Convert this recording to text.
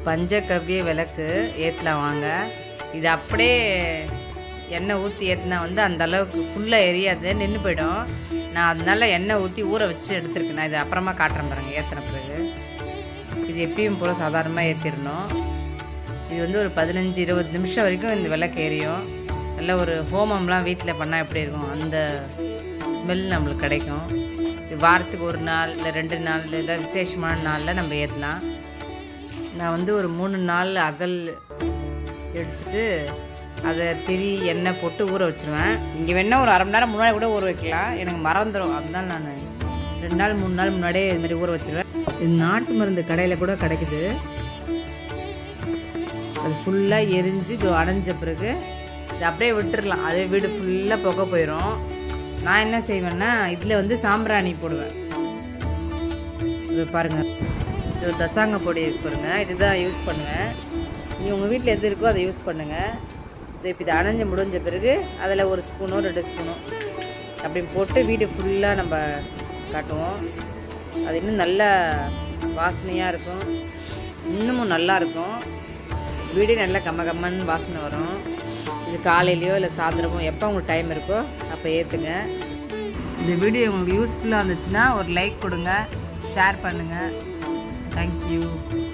பஞ்சகவ்ய விளக்கு ஏற்றலாம் வாங்க இது அப்படியே எண்ணெய் ஊற்றி ஏற்றினா வந்து அந்த அளவுக்கு ஃபுல்லாக எரியாது நின்று போயிடும் நான் அதனால எண்ணெய் ஊற்றி ஊற வச்சு எடுத்துருக்கேன் நான் இது அப்புறமா காட்டுறேன் பாருங்கள் ஏற்றின பிறகு இது எப்பயும் போல் சாதாரணமாக ஏற்றிடணும் இது வந்து ஒரு பதினஞ்சு இருபது நிமிஷம் வரைக்கும் இந்த விளக்கு எரியும் நல்ல ஒரு ஹோமம்லாம் வீட்டில் பண்ணால் எப்படி இருக்கும் அந்த ஸ்மெல் நம்மளுக்கு கிடைக்கும் இது வாரத்துக்கு ஒரு நாள் இல்லை ரெண்டு நாள் இல்லை ஏதாவது விசேஷமான நாளில் நம்ம ஏற்றலாம் நான் வந்து ஒரு மூணு நாள் அகல் எடுத்துட்டு அதை திரி எண்ணெய் போட்டு ஊற வச்சிருவேன் இங்கே வேணால் ஒரு அரை மணி நேரம் முன்னாடி கூட ஊற வைக்கலாம் எனக்கு மறந்துடும் அதனால நான் ரெண்டு நாள் மூணு நாள் முன்னாடியே இது மாதிரி ஊற வச்சிருவேன் இது நாட்டு மருந்து கடையில் கூட கிடைக்குது அது ஃபுல்லாக எரிஞ்சு இது அடைஞ்ச பிறகு இது அப்படியே விட்டுறலாம் அதே வீடு ஃபுல்லாக புகை போயிடும் நான் என்ன செய்வேன்னா இதில் வந்து சாம்பிராணி போடுவேன் இது பாருங்க இது தசாங்க பொடி இருக்கு பாருங்க இதுதான் யூஸ் பண்ணுவேன் நீ உங்கள் வீட்டில் எது இருக்கோ அதை யூஸ் பண்ணுங்கள் இது இப்போ இது அணைஞ்சு முடிஞ்ச பிறகு அதில் ஒரு ஸ்பூனோ ரெண்டு ஸ்பூனோ அப்படி போட்டு வீடு ஃபுல்லாக நம்ம காட்டுவோம் அது இன்னும் நல்ல வாசனையாக இருக்கும் இன்னமும் நல்லா இருக்கும் வீடே நல்லா கம்ம கம்மன்னு வாசனை வரும் இது காலையிலையோ இல்லை சாயந்தரமோ எப்போ உங்களுக்கு டைம் இருக்கோ அப்போ ஏற்றுங்க இந்த வீடியோ உங்களுக்கு யூஸ்ஃபுல்லாக இருந்துச்சுன்னா ஒரு லைக் கொடுங்க ஷேர் பண்ணுங்கள் தேங்க்யூ